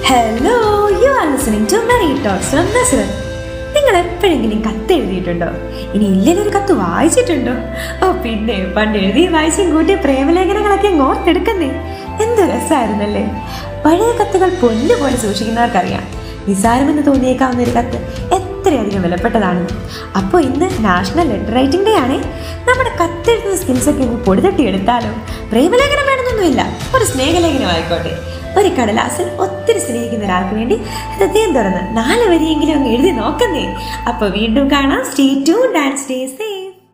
hello you are listening to merry talks from Nasran നിങ്ങൾ എപ്പോഴെങ്കിലും കത്ത് എഴുതിയിട്ടുണ്ടോ ഇനി ഇല്ലെന്നൊരു കത്ത് വായിച്ചിട്ടുണ്ടോ ഓ പിന്നെ പണ്ട് എഴുതി വായിച്ചും കൂട്ടി പ്രേമലേഖനങ്ങളൊക്കെ അങ്ങ് ഓർത്തെടുക്കുന്നേ എന്ത് രസമായിരുന്നല്ലേ പഴയ കത്തുകൾ പൊന്നു പോലെ സൂക്ഷിക്കുന്നവർക്കറിയാം നിസാരമെന്ന് തോന്നിയേക്കാവുന്ന ഒരു കത്ത് എത്രയധികം വിലപ്പെട്ടതാണെന്ന് അപ്പോൾ ഇന്ന് നാഷണൽ ലെറ്റർ റൈറ്റിംഗ് ഡേ ആണേ നമ്മുടെ കത്തെഴുതുന്ന സ്കിൽസൊക്കെ ഒന്ന് പൊടിതട്ടി എടുത്താലോ പ്രേമലേഖനം വേണമെന്നൊന്നുമില്ല ഒരു സ്നേഹലേഖനം ആയിക്കോട്ടെ ഒരു കടലാസിൽ ഒത്തിരി സ്നേഹിക്കുന്ന ഒരാൾക്ക് വേണ്ടി ഹൃദയം തുറന്ന് നാല് വരിയെങ്കിലും അങ്ങ് എഴുതി നോക്കുന്നേ അപ്പൊ വീണ്ടും കാണാം stay to dance day safe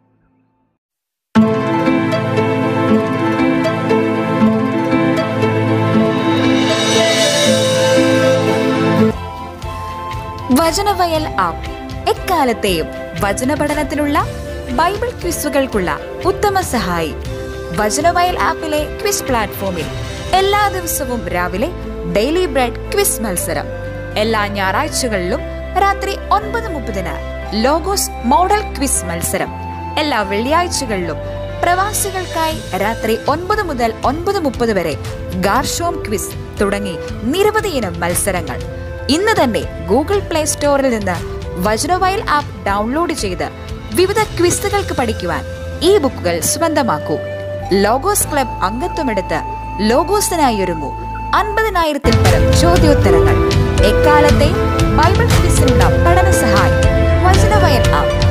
വചനവയൽ ആപ്പ് എക്കാലത്തെയും വചന പഠനത്തിനുള്ള ബൈബിൾ ക്വിസുകൾക്കുള്ള ഉത്തമ സഹായി വചനവയൽ ആപ്പിലെ ക്വിസ് പ്ലാറ്റ്ഫോമിൽ എല്ലാ ദിവസവും രാവിലെ ഡെയിലി ബ്രെഡ് ക്വിസ് മത്സരം എല്ലാ ഞായറാഴ്ചകളിലും രാത്രി ഒൻപത് മുപ്പതിന് ലോഗോസ് മോഡൽ ക്വിസ് മത്സരം എല്ലാ വെള്ളിയാഴ്ചകളിലും പ്രവാസികൾക്കായി രാത്രി ഒൻപത് മുതൽ ഒൻപത് മുപ്പത് വരെ ഗാർഷോം ക്വിസ് തുടങ്ങി നിരവധി ഇനം മത്സരങ്ങൾ ഇന്ന് തന്നെ ഗൂഗിൾ പ്ലേ സ്റ്റോറിൽ നിന്ന് വജ്രവയൽ ആപ്പ് ഡൗൺലോഡ് ചെയ്ത് വിവിധ ക്വിസുകൾക്ക് പഠിക്കുവാൻ ഈ ബുക്കുകൾ സ്വന്തമാക്കൂ ലോഗോസ് ക്ലബ് അംഗത്വമെടുത്ത് ലോഗോസിനായി ഒരുങ്ങൂ അൻപതിനായിരത്തിൽ പരം ചോദ്യോത്തരങ്ങൾ എക്കാലത്തെ ബൈബിൾ ക്വിസിനുള്ള പഠന സഹായം വചനവയൽ ആപ്പ്